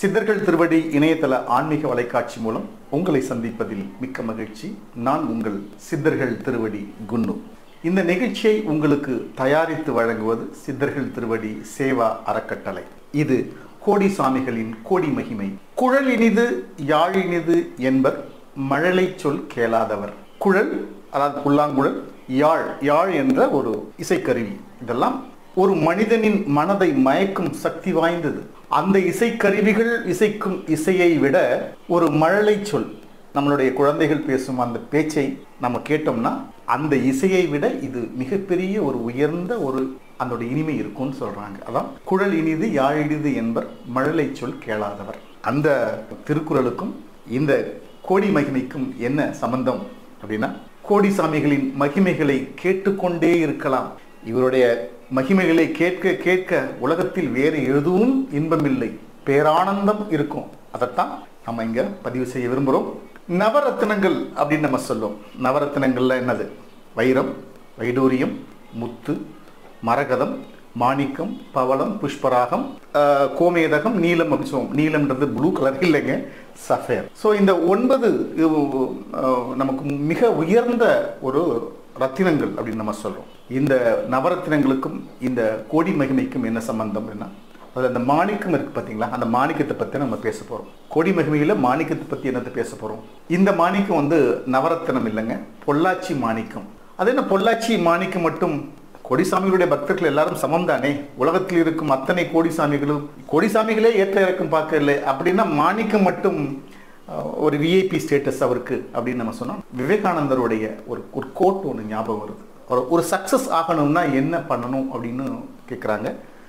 சித்தர்கள் திருவடி இணையதள ஆன்மீக வலைக்காட்சி மூலம் உங்களை சந்திப்பதில் மிக்க மகிழ்ச்சி நான் உங்கள் சித்தர்கள் திருவடி குன்னு இந்த நிகழ்ச்சியை உங்களுக்கு தயாரித்து வழங்குவது சித்தர்கள் திருவடி சேவா அறக்கட்டளை இது கோடி சாமிகளின் கோடி மகிமை குழல் இனிது யாழ் இனிது என்பர் மழலை சொல் கேளாதவர் குழல் அதாவது புல்லாங்குழல் யாழ் யாழ் என்ற ஒரு இசைக்கருவி இதெல்லாம் ஒரு மனிதனின் மனதை மயக்கும் சக்தி வாய்ந்தது அந்த இசைக்கருவிகள் இசைக்கும் இசையை விட ஒரு மழலை சொல் நம்மளுடைய குழந்தைகள் பேசும் அந்த பேச்சை நம்ம கேட்டோம்னா அந்த இசையை விட இது மிகப்பெரிய ஒரு உயர்ந்த ஒரு அதோட இனிமை இருக்கும்னு சொல்றாங்க அதான் குழல் இனிது யாழ் இனிது என்பர் மழலை சொல் கேளாதவர் அந்த திருக்குறளுக்கும் இந்த கோடி மகிமைக்கும் என்ன சம்பந்தம் அப்படின்னா கோடி சாமிகளின் மகிமைகளை கேட்டுக்கொண்டே இருக்கலாம் இவருடைய மகிமைகளை கேட்க கேட்க உலகத்தில் வேறு எதுவும் இன்பமில்லை பேரானந்தம் இருக்கும் அதைத்தான் நம்ம இங்க பதிவு செய்ய விரும்புகிறோம் நவரத்தினங்கள் அப்படின்னு நம்ம சொல்லுவோம் நவரத்தினங்கள்ல என்னது வைரம் வைடூரியம் முத்து மரகதம் மாணிக்கம் பவளம் புஷ்பராகம் ஆஹ், கோமேதகம் நீலம் அப்படின்னு சொல்லுவோம் நீலம்ன்றது ப்ளூ கலர் இல்லைங்க சஃபேர் ஸோ இந்த ஒன்பது இவ்- ஆஹ், நமக்கு மிக உயர்ந்த ஒரு ரத்தினங்கள் அப்படின்னு நம்ம சொல்றோம் இந்த நவரத்தினங்களுக்கும் இந்த கோடி மகிமைக்கும் என்ன சம்பந்தம் என்ன அதில் அந்த மாணிக்கம் இருக்கு பார்த்தீங்களா அந்த மாணிக்கத்தை பற்றி நம்ம பேச போகிறோம் கோடி மகிமையில் மாணிக்கத்தை பற்றி என்னத்தை பேச போகிறோம் இந்த மாணிக்கம் வந்து நவரத்தினம் இல்லைங்க பொள்ளாச்சி மாணிக்கம் அது என்ன பொள்ளாச்சி மாணிக்கம் மட்டும் கோடிசாமிகளுடைய பக்தர்கள் எல்லாரும் சமம் தானே உலகத்தில் இருக்கும் அத்தனை கோடிசாமிகளும் கோடிசாமிகளே ஏற்ற இறக்கம் பார்க்கல அப்படின்னா மாணிக்கம் மட்டும் அஹ், ஒரு விஐபி ஸ்டேட்டஸ் அவருக்கு அப்படின்னு நம்ம சொன்னோம் விவேகானந்தருடைய ஒரு ஒரு கோட் ஒன்று ஞாபகம் வருது ஒரு- ஒரு சக்ஸஸ் ஆகணும்னா என்ன பண்ணணும் அப்படின்னு கேட்குறாங்க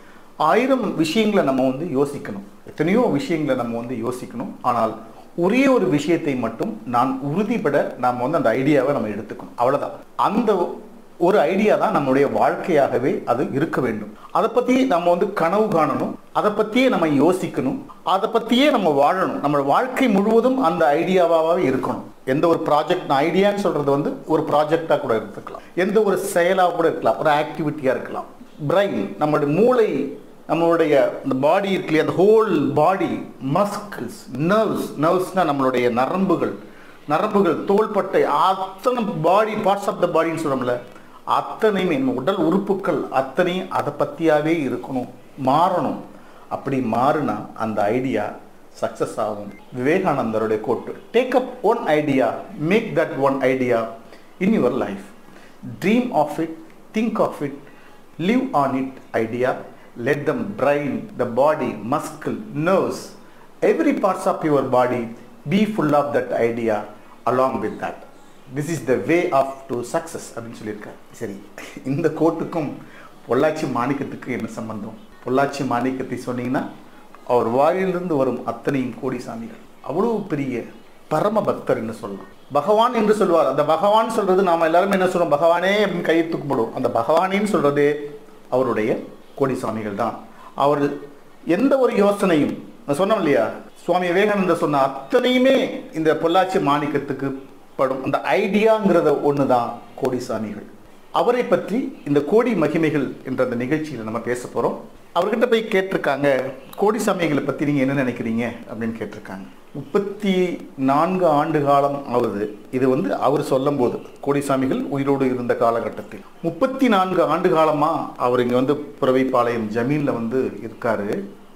ஆயிரம் விஷயங்களை நம்ம வந்து யோசிக்கணும் எத்தனையோ விஷயங்களை நம்ம வந்து யோசிக்கணும் ஆனால் ஒரே ஒரு விஷயத்தை மட்டும் நான் உறுதிப்பட நாம் வந்து அந்த ஐடியாவை நம்ம எடுத்துக்கணும் அவ்வளவுதான் அந்த ஒரு ஐடியா தான் நம்மளுடைய வாழ்க்கையாகவே அது இருக்க வேண்டும் அதை பத்தி நம்ம வந்து கனவு காணணும் அதை பத்தியே நம்ம யோசிக்கணும் அதை பத்தியே நம்ம வாழணும் நம்ம வாழ்க்கை முழுவதும் அந்த ஐடியாவாகவே இருக்கணும் எந்த ஒரு ப்ராஜெக்ட் நான் ஐடியான்னு சொல்றது வந்து ஒரு ப்ராஜெக்டா கூட இருக்கலாம் எந்த ஒரு செயலா கூட இருக்கலாம் ஒரு ஆக்டிவிட்டியா இருக்கலாம் பிரைன் நம்மளுடைய மூளை நம்மளுடைய இந்த பாடி இருக்கு இல்லையா அந்த ஹோல் பாடி மஸ்கிள்ஸ் நர்வ்ஸ் நர்வ்ஸ்னா நம்மளுடைய நரம்புகள் நரம்புகள் தோள்பட்டை அத்தனை பாடி பார்ட்ஸ் ஆஃப் த பாடின்னு சொல்றோம்ல அத்தனையுமே நம்ம உடல் உறுப்புகள் அத்தனையும் அதை பத்தியாவே இருக்கணும் மாறணும் அப்படி மாறுனா அந்த ஐடியா சக்சஸ் ஆகும் விவேகானந்தருடைய quote take up one idea make that one idea in your life dream of it think of it live on it idea let them brain the body muscle nerves every parts of your body be full of that idea along with that this is the way of to success அப்படின்னு சொல்லியிருக்காரு சரி இந்த கோட்டுக்கும் பொள்ளாச்சி மாணிக்கத்துக்கு என்ன சம்பந்தம் பொள்ளாச்சி மாணிக்கத்தை சொன்னீங்கன்னா அவர் வாயிலிருந்து வரும் அத்தனையும் கோடி சாமிகள் அவ்வளவு பெரிய பரம பக்தர் என்று சொல்லலாம் பகவான் என்று சொல்வார் அந்த பகவான் சொல்றது நாம எல்லாரும் என்ன சொல்றோம் பகவானே அப்படின்னு கையை தூக்கப்படும் அந்த பகவானேன்னு சொல்றதே அவருடைய கோடி சுவாமிகள் தான் அவர் எந்த ஒரு யோசனையும் நான் சொன்னோம் இல்லையா சுவாமி விவேகானந்தர் சொன்ன அத்தனையுமே இந்த பொள்ளாச்சி மாணிக்கத்துக்கு படும் அந்த ஐடியாங்கிறத ஒன்று தான் கோடி சாமிகள் அவரை பற்றி இந்த கோடி மகிமைகள் என்ற அந்த நிகழ்ச்சியில் நம்ம பேச போகிறோம் அவர்கிட்ட போய் கேட்டிருக்காங்க கோடி சாமிகளை பற்றி நீங்கள் என்ன நினைக்கிறீங்க அப்படின்னு கேட்டிருக்காங்க முப்பத்தி நான்கு ஆண்டு காலம் ஆகுது இது வந்து அவர் சொல்லும்போது கோடிசாமிகள் உயிரோடு இருந்த காலகட்டத்தில் முப்பத்தி நான்கு ஆண்டு காலமாக அவர் இங்கே வந்து புறவைப்பாளையம் ஜமீனில் வந்து இருக்காரு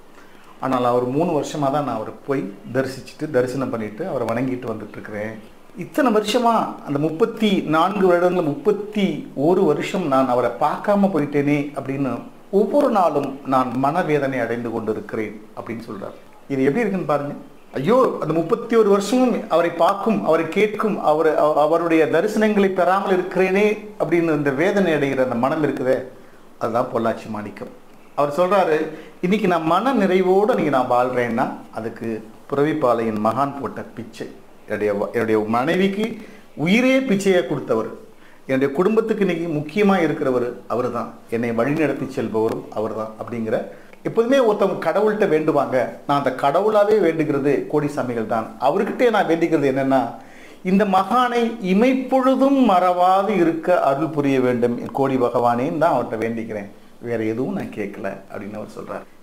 ஆனால் அவர் மூணு வருஷமாக தான் நான் அவரை போய் தரிசிச்சுட்டு தரிசனம் பண்ணிட்டு அவரை வணங்கிட்டு வந்துட்டு இருக்கிறேன் இத்தனை வருஷமா அந்த முப்பத்தி நான்கு வருடங்கள் முப்பத்தி ஒரு வருஷம் நான் அவரை பார்க்காம போயிட்டேனே அப்படின்னு ஒவ்வொரு நாளும் நான் மனவேதனை அடைந்து கொண்டிருக்கிறேன் அப்படின்னு சொல்றார் இது எப்படி இருக்குன்னு பாருங்க ஐயோ அந்த முப்பத்தி ஒரு வருஷமும் அவரை பார்க்கும் அவரை கேட்கும் அவர் அவ- அவருடைய தரிசனங்களை பெறாமல் இருக்கிறேனே அப்படின்னு இந்த வேதனை அடைகிற அந்த மனம் இருக்குதே அதுதான் பொள்ளாச்சி மாணிக்கம் அவர் சொல்றாரு இன்னைக்கு நான் மன நிறைவோடு நீங்க நான் வாழ்றேன்னா அதுக்கு புறவிப்பாளையின் மகான் போட்ட பிச்சை என்னுடைய வ- என்னுடைய மனைவிக்கு உயிரே பிச்சையை கொடுத்தவர் என்னுடைய குடும்பத்துக்கு இன்னைக்கு முக்கியமா இருக்கிறவர் அவர் தான் என்னை வழிநடத்தி செல்பவரும் அவர் தான் அப்படிங்கிற எப்போதுமே ஒருத்தவங்க கடவுள்கிட்ட வேண்டுவாங்க நான் அந்த கடவுளாவே வேண்டுகிறது கோடிசாமிகள் தான் அவர்கிட்டே நான் வேண்டிக்கிறது என்னன்னா இந்த மகானை இமைப்பொழுதும் மறவாது இருக்க அருள் புரிய வேண்டும் என் கோடி பகவானேன்னு தான் அவர்கிட்ட வேண்டிக்கிறேன் வேற எதுவும் நான் கேட்கல அப்படின்னு அவர் சொல்றார்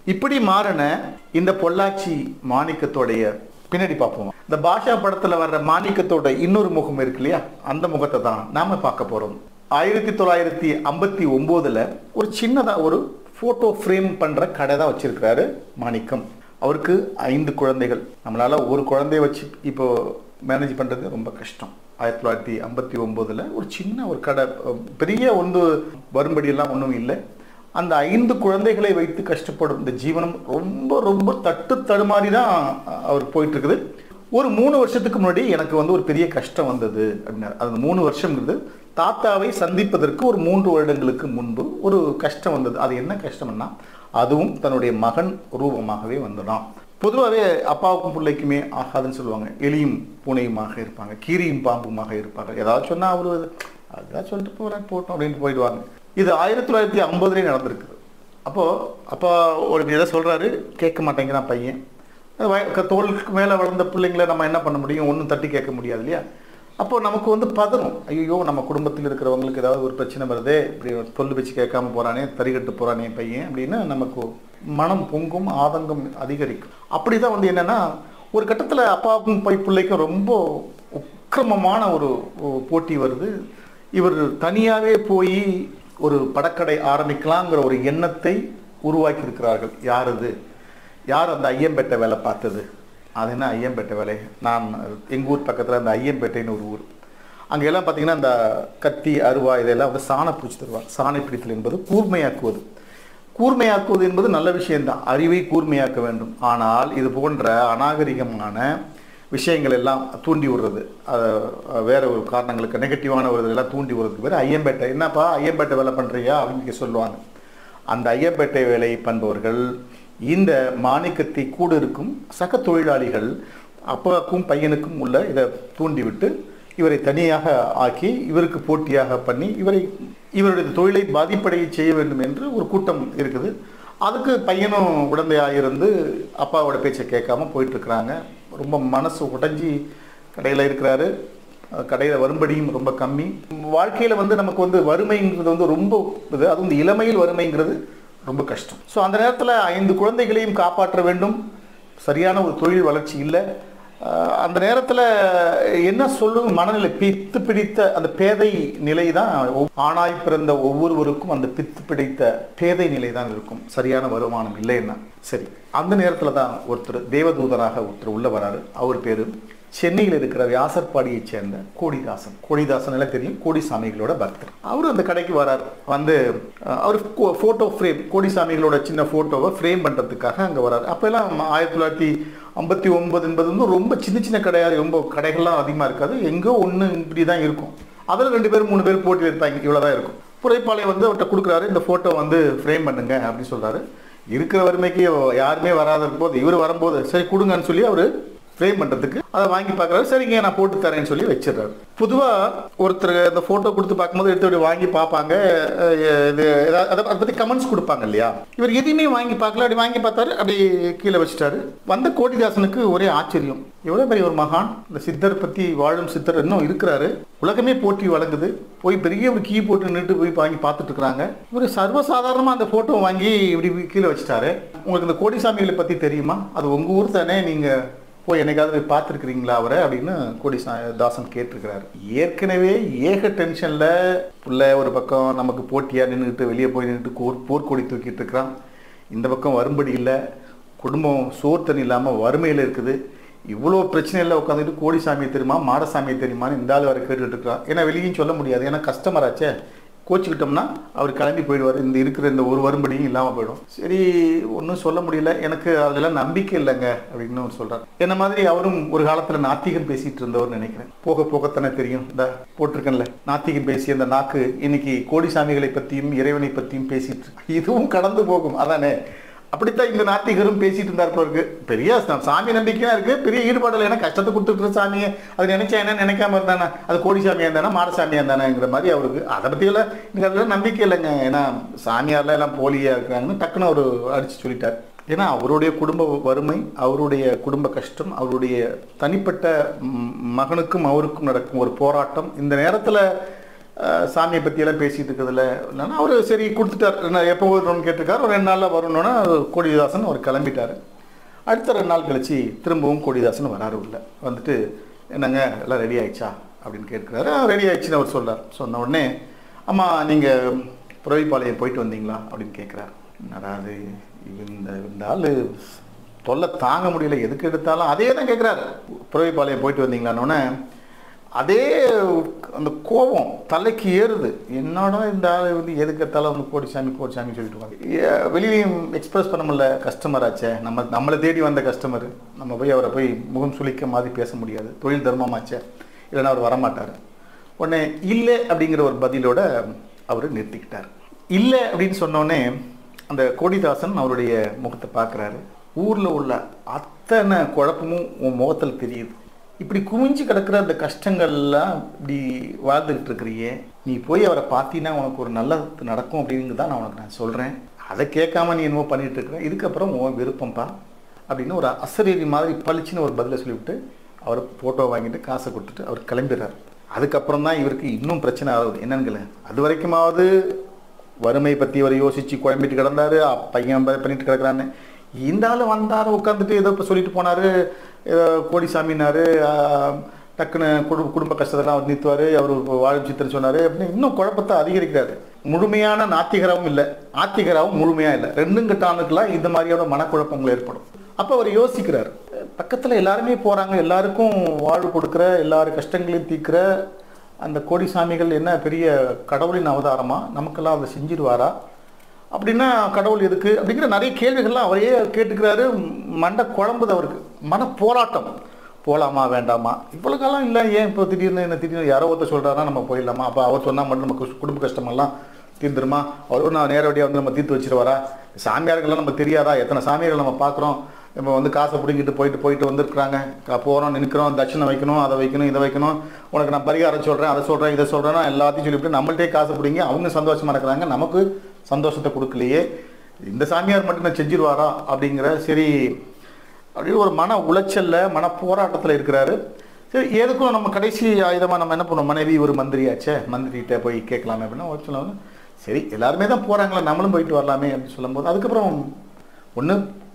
இப்படி மாறின இந்த பொள்ளாச்சி மாணிக்கத்தோடைய பின்னாடி பார்ப்போம் இந்த பாஷா படத்துல வர்ற மாணிக்கத்தோட இன்னொரு முகம் இருக்கு இல்லையா அந்த முகத்தை தான் நாம பார்க்க போறோம் ஆயிரத்தி தொள்ளாயிரத்தி ஐம்பத்தி ஒன்பதுல ஒரு சின்னதா ஒரு போட்டோ ஃப்ரேம் பண்ற கடை தான் வச்சிருக்கிறாரு மாணிக்கம் அவருக்கு ஐந்து குழந்தைகள் நம்மளால ஒரு குழந்தைய வச்சு இப்போ மேனேஜ் பண்றது ரொம்ப கஷ்டம் ஆயிரத்தி தொள்ளாயிரத்தி ஐம்பத்தி ஒன்பதுல ஒரு சின்ன ஒரு கடை அஹ், பெரிய ஒன்று வரும்படியெல்லாம் ஒன்றும் இல்லை அந்த ஐந்து குழந்தைகளை வைத்து கஷ்டப்படும் இந்த ஜீவனம் ரொம்ப ரொம்ப தட்டு தடுமாறி தான் அவர் போயிட்டு இருக்குது ஒரு மூணு வருஷத்துக்கு முன்னாடி எனக்கு வந்து ஒரு பெரிய கஷ்டம் வந்தது அப்படின்னாரு அந்த மூணு வருஷம்ங்கிறது தாத்தாவை சந்திப்பதற்கு ஒரு மூன்று வருடங்களுக்கு முன்பு ஒரு கஷ்டம் வந்தது அது என்ன கஷ்டம்னா அதுவும் தன்னுடைய மகன் ரூபமாகவே வந்துடான் பொதுவாகவே அப்பாவுக்கும் பிள்ளைக்குமே ஆகாதுன்னு சொல்லுவாங்க எலியும் பூனையுமாக இருப்பாங்க கீரியும் பாம்புமாக இருப்பாங்க ஏதாவது சொன்னா அவரு அதான் சொல்லிட்டு போறேன் போட்டோம் அப்படின்ட்டு போயிடுவாங்க இது ஆயிரத்தி தொள்ளாயிரத்தி ஐம்பதுலேயே நடந்திருக்குது அப்போ அப்பா ஒரு எதை சொல்றாரு கேட்க மாட்டேங்கிறான் பையன் அது வய- க- தோளுக்கு மேலே வளர்ந்த பிள்ளைங்களை நம்ம என்ன பண்ண முடியும் ஒன்றும் தட்டி கேட்க முடியாது இல்லையா அப்போ நமக்கு வந்து பதறும் ஐயோ நம்ம குடும்பத்தில் இருக்கிறவங்களுக்கு ஏதாவது ஒரு பிரச்சனை வருதே இப்படி சொல்லு வச்சு கேட்காம போறானே தறிகட்டு போறானே பையன் அப்படின்னு நமக்கு மனம் பொங்கும் ஆதங்கம் அதிகரிக்கும் அப்படிதான் வந்து என்னன்னா ஒரு கட்டத்தில் அப்பாவுக்கும் பை பிள்ளைக்கும் ரொம்ப உக்கிரமமான ஒரு ஒரு போட்டி வருது இவர் தனியாகவே போய் ஒரு படக்கடை ஆரம்பிக்கலாங்கிற ஒரு எண்ணத்தை உருவாக்கி இருக்கிறார்கள் யார் அது யார் அந்த ஐயம்பேட்டை வேலை பார்த்தது அது என்ன ஐயம்பேட்டை வேலை நான் எங்கள் ஊர் பக்கத்தில் அந்த ஐயம்பேட்டைன்னு ஒரு ஊர் அங்கே எல்லாம் பார்த்தீங்கன்னா அந்த கத்தி அருவா இதெல்லாம் வந்து சாணை பிடிச்சி தருவாங்க சாணை பிடித்தல் என்பது கூர்மையாக்குவது கூர்மையாக்குவது என்பது நல்ல விஷயம்தான் அறிவை கூர்மையாக்க வேண்டும் ஆனால் இது போன்ற அநாகரிகமான விஷயங்கள் எல்லாம் தூண்டி விடுறது அதை வேற ஒரு காரணங்களுக்கு நெகட்டிவான ஒரு இதெல்லாம் தூண்டி விடுறதுக்கு பேர் ஐயம்பேட்டை என்னப்பா ஐயம்பேட்டை வேலை பண்ணுறியா அவங்க சொல்லுவாங்க அந்த ஐயம்பேட்டை வேலையை பண்பவர்கள் இந்த மாணிக்கத்தை கூட இருக்கும் சக தொழிலாளிகள் அப்பாவுக்கும் பையனுக்கும் உள்ள இதை தூண்டிவிட்டு இவரை தனியாக ஆக்கி இவருக்கு போட்டியாக பண்ணி இவரை இவருடைய தொழிலை பாதிப்படைய செய்ய வேண்டும் என்று ஒரு கூட்டம் இருக்குது அதுக்கு பையனும் உடந்தையாக இருந்து அப்பாவோட பேச்சை கேட்காம போயிட்டு இருக்கிறாங்க ரொம்ப மனசு உடைஞ்சி கடையில் இருக்கிறாரு கடையில் வரும்படியும் ரொம்ப கம்மி வாழ்க்கையில் வந்து நமக்கு வந்து வறுமைங்கிறது வந்து ரொம்ப இது அது வந்து இளமையில் வறுமைங்கிறது ரொம்ப கஷ்டம் ஸோ அந்த நேரத்தில் ஐந்து குழந்தைகளையும் காப்பாற்ற வேண்டும் சரியான ஒரு தொழில் வளர்ச்சி இல்லை அஹ் அந்த நேரத்தில் என்ன சொல்லும் மனநிலை பித்து பிடித்த அந்த பேதை நிலை தான் ஆணாய் பிறந்த ஒவ்வொருவருக்கும் அந்த பித்து பிடித்த பேதை நிலை தான் இருக்கும் சரியான வருமானம் இல்லைன்னா சரி அந்த நேரத்தில் தான் ஒருத்தர் தேவதூதராக ஒருத்தர் உள்ள வராரு அவர் பேரு சென்னையில் இருக்கிற வியாசர்பாடியைச் சேர்ந்த கோடிதாசன் கோடிதாசன் எல்லாம் தெரியும் கோடிசாமிகளோட பக்தர் அவர் அந்த கடைக்கு வரார் வந்து அஹ், அவர் ஃபோட்டோ ஃப்ரேம் கோடிசாமிகளோட சின்ன ஃபோட்டோவை ஃப்ரேம் பண்ணுறதுக்காக அங்கே வரார் அப்போல்லாம் ஆயிரத்தி தொள்ளாயிரத்தி ஐம்பத்தி ஒன்பது என்பது வந்து ரொம்ப சின்ன சின்ன கடையாக ரொம்ப கடைகள்லாம் அதிகமாக இருக்காது எங்கோ ஒன்று இப்படி தான் இருக்கும் அதில் ரெண்டு பேர் மூணு பேர் போட்டி வைப்பாங்க இவ்வளோ தான் இருக்கும் புரைப்பாளையம் வந்து அவர்கிட்ட கொடுக்குறாரு இந்த ஃபோட்டோ வந்து ஃப்ரேம் பண்ணுங்க அப்படின்னு சொல்றாரு இருக்கிற வறுமைக்கு யாருமே வராத போது இவர் வரும்போது சரி கொடுங்கன்னு சொல்லி அவர் ஃப்ரேம் பண்ணுறதுக்கு அதை வாங்கி பார்க்குறாரு சரிங்க நான் போட்டு தரேன்னு சொல்லி வச்சிடுறாரு பொதுவாக ஒருத்தர் அந்த ஃபோட்டோ கொடுத்து பார்க்கும்போது எடுத்து அப்படி வாங்கி பார்ப்பாங்க அஹ் இது ஏதாவது அதை அதை பற்றி கமெண்ட்ஸ் கொடுப்பாங்க இல்லையா இவர் எதையுமே வாங்கி பார்க்கல அப்படி வாங்கி பார்த்தாரு அப்படி கீழே வச்சுட்டாரு வந்த கோடிதாசனுக்கு ஒரே ஆச்சரியம் எவ்வளோ பெரிய ஒரு மகான் இந்த சித்தர் பற்றி வாழும் சித்தர் இன்னும் இருக்கிறாரு உலகமே போற்றி வழங்குது போய் பெரிய ஒரு கீ போட்டு நின்று போய் வாங்கி பார்த்துட்டு இருக்கிறாங்க இவர் சர்வசாதாரணமாக அந்த ஃபோட்டோ வாங்கி இப்படி கீழே வச்சுட்டாரு உங்களுக்கு இந்த கோடிசாமிகளை பற்றி தெரியுமா அது உங்கள் ஊர் தானே நீங்கள் போய் என்னைக்காவது போய் பார்த்துருக்குறீங்களா அவரை அப்படின்னு கோடி சா- தாசன் கேட்டிருக்கிறாரு ஏற்கனவே ஏக டென்ஷனில் புள்ள ஒரு பக்கம் நமக்கு போட்டியாக நின்றுட்டு வெளியே போய் நின்றுட்டு போர் போர்க்கொடி தூக்கிட்டு இருக்கிறான் இந்த பக்கம் வரும்படி இல்லை குடும்பம் சோறு தண்ணி இல்லாமல் வறுமையில் இருக்குது இவ்வளோ பிரச்சனையில் உட்காந்துட்டு கோடிசாமியை தெரியுமா மாடசாமியை தெரியுமான்னு இந்த ஆள் வரை கேட்டுட்டு இருக்கிறான் ஏன்னா வெளியும் சொல்ல முடியாது ஏன்னா கஸ்டமர் ஆச்சே கோச்சிக்கிட்டோம்னா அவர் கிளம்பி போயிடுவார் இந்த இருக்கிற இந்த ஒரு வரும்படியும் இல்லாமல் போயிடும் சரி ஒன்றும் சொல்ல முடியல எனக்கு அதெல்லாம் நம்பிக்கை இல்லைங்க அப்படின்னு அவர் சொல்றார் என்ன மாதிரி அவரும் ஒரு காலத்தில் நாத்திகம் பேசிட்டு இருந்தவர் நினைக்கிறேன் போக போகத்தானே தெரியும் இந்த போட்டிருக்கேன்ல நாத்திகம் பேசிய அந்த நாக்கு இன்னைக்கு கோடிசாமிகளை பற்றியும் இறைவனை பற்றியும் பேசிட்டு இருக்கு. இதுவும் கடந்து போகும் அதானே அப்படித்தான் இந்த நாத்திகரும் பேசிட்டு இருந்தார் போல இருக்கு பெரிய சா- சாமி நம்பிக்கையா இருக்கு பெரிய ஈடுபாடு இல்லை ஏன்னா கஷ்டத்தை கொடுத்துட்டு சாமியை அது நினைச்சா என்ன நினைக்காம இருந்தானே அது கோடி சாமியா இருந்தானே மாட சாமியா இருந்தானேங்கிற மாதிரி அவருக்கு அதை பத்தி எல்லாம் எனக்கு அதெல்லாம் நம்பிக்கை இல்லைங்க ஏன்னா சாமியார்லாம் எல்லாம் போலியா இருக்கிறாங்கன்னு டக்குன்னு அவர் அடிச்சு சொல்லிட்டார் ஏன்னா அவருடைய குடும்ப வறுமை அவருடைய குடும்ப கஷ்டம் அவருடைய தனிப்பட்ட ம், மகனுக்கும் அவருக்கும் நடக்கும் ஒரு போராட்டம் இந்த நேரத்தில் அஹ், சாமியை பற்றியெல்லாம் பேசிட்டு இருக்கிறதுல என்னன்னா அவர் சரி கொடுத்துட்டார் என்ன எப்போ வரும்னு கேட்டிருக்காரு ஒரு ரெண்டு நாளில் வரணுன்னா கோடிதாசன் அவர் கிளம்பிட்டார் அடுத்த ரெண்டு நாள் கழிச்சு திரும்பவும் கோடிதாசன் வராரு உள்ள வந்துட்டு என்னங்க எல்லாம் ரெடி ஆயிடுச்சா அப்படின்னு கேட்குறாரு ரெடி ஆயிடுச்சுன்னு அவர் சொல்றார் சொன்ன உடனே அம்மா நீங்கள் புறவிப்பாளையம் போயிட்டு வந்தீங்களா அப்படின்னு கேட்குறாரு என்னடா அது இந்த இந்த ஆள் தொல்லை தாங்க முடியல எதுக்கு எடுத்தாலும் அதே தான் கேட்குறாரு புறவிப்பாளையம் போயிட்டு வந்தீங்களான்னொன்னே அதே அந்த கோபம் தலைக்கு ஏறுது என்னடா இந்த ஆள் வந்து எதுக்கு எடுத்தாலும் வந்து கோடிசாமி கோடிசாமி சொல்லிட்டு இருக்காங்க வெளியிலையும் எக்ஸ்பிரஸ் பண்ண முடியல கஸ்டமர் ஆச்சே நம்ம நம்மளை தேடி வந்த கஸ்டமர் நம்ம போய் அவரை போய் முகம் சுளிக்க மாதிரி பேச முடியாது தொழில் தர்மமாச்சே இல்லைன்னா அவர் வரமாட்டார் உடனே இல்லை அப்படிங்கிற ஒரு பதிலோட அவர் நிறுத்திக்கிட்டார் இல்லை அப்படின்னு சொன்னோடனே அந்த கோடிதாசன் அவருடைய முகத்தை பார்க்குறாரு ஊரில் உள்ள அத்தனை குழப்பமும் உன் முகத்தில் தெரியுது இப்படி குமிஞ்சு கிடக்கிற அந்த கஷ்டங்கள்லாம் இப்படி வாழ்ந்துக்கிட்டு இருக்கிறியே நீ போய் அவரை பார்த்தீங்கன்னா உனக்கு ஒரு நல்லது நடக்கும் அப்படின்னு தான் நான் உனக்கு நான் சொல்கிறேன் அதை கேட்காம நீ என்னமோ பண்ணிட்டு இருக்கிற இதுக்கப்புறம் உன் விருப்பம்ப்பா அப்படின்னு ஒரு அசரீரி மாதிரி பளிச்சுன்னு ஒரு பதிலை சொல்லிவிட்டு அவர் ஃபோட்டோ வாங்கிட்டு காசை கொடுத்துட்டு அவர் கிளம்பிடுறார் அதுக்கப்புறம் தான் இவருக்கு இன்னும் பிரச்சனை ஆகுது என்னன்னு அது வரைக்குமாவது வறுமை பற்றி அவர் யோசிச்சு குழம்பிட்டு கிடந்தாரு அ- பையன் ப- பண்ணிட்டு கிடக்குறான்னு இந்த ஆள் வந்தார் உட்காந்துட்டு ஏதோ இப்போ சொல்லிட்டு போனாரு ஏதோ கோடிசாமினாரு ஆ, டக்குன்னு குடும்ப குடும்ப கஷ்டத்தெல்லாம் அவர் நிறுத்துவார் அவர் வாழும் சித்திரம் சொன்னார் அப்படின்னு இன்னும் குழப்பத்தை அதிகரிக்கிறாரு முழுமையான நாத்திகராகவும் இல்லை ஆத்திகராகவும் முழுமையாக இல்லை ரெண்டும் கட்டானுக்கெல்லாம் இந்த மாதிரியான மனக்குழப்பங்கள் ஏற்படும் அப்போ அவர் யோசிக்கிறார் பக்கத்தில் எல்லாருமே போகிறாங்க எல்லாருக்கும் வாழ்வு கொடுக்குற எல்லார் கஷ்டங்களையும் தீர்க்கிற அந்த கோடிசாமிகள் என்ன பெரிய கடவுளின் அவதாரமா நமக்கெல்லாம் அதை செஞ்சிருவாரா அப்படின்னா கடவுள் எதுக்கு அப்படிங்கிற நிறைய கேள்விகள்லாம் அவரையே கேட்டுக்கிறாரு மண்டை குழம்புது அவருக்கு மன போராட்டம் போகலாமா வேண்டாமா இவ்வளோ காலம் இல்லை ஏன் இப்போ திடீர்னு என்ன திடீர்னு யாரோ ஒருத்தர் சொல்கிறாருன்னா நம்ம போயிடலாமா அப்போ அவர் சொன்னால் மட்டும் நமக்கு குடும்ப கஷ்டமெல்லாம் தீர்ந்துருமா அவரும் நான் நேரடியாக வந்து நம்ம தீர்த்து வச்சிருவாரா சாமியார்கள்லாம் நமக்கு தெரியாதா எத்தனை சாமியார்கள் நம்ம பார்க்குறோம் நம்ம வந்து காசை பிடிங்கிட்டு போயிட்டு போயிட்டு வந்திருக்கிறாங்க போகிறோம் நிற்கிறோம் தட்சிணை வைக்கணும் அதை வைக்கணும் இதை வைக்கணும் உனக்கு நான் பரிகாரம் சொல்கிறேன் அதை சொல்கிறேன் இதை சொல்கிறேன்னா எல்லாத்தையும் சொல்லிவிட்டு நம்மள்ட்டே காசை பிடிங்கி அவங்க சந்தோஷமாக இருக்கிறாங்க நமக்கு சந்தோஷத்தை கொடுக்கலையே இந்த சாமியார் மட்டும் நான் செஞ்சிருவாரா அப்படிங்கிற சரி அப்படின்னு ஒரு மன உளைச்சல்ல மன போராட்டத்தில் இருக்கிறாரு சரி எதுக்கும் நம்ம கடைசி ஆயுதமாக நம்ம என்ன பண்ணுவோம் மனைவி ஒரு மந்திரியாச்சே மந்திரிகிட்ட போய் கேட்கலாமே அப்படின்னா அவர் சொல்லுவாங்க சரி எல்லாருமே தான் போகிறாங்களே நம்மளும் போயிட்டு வரலாமே அப்படின்னு சொல்லும்போது அதுக்கப்புறம் ஒன்று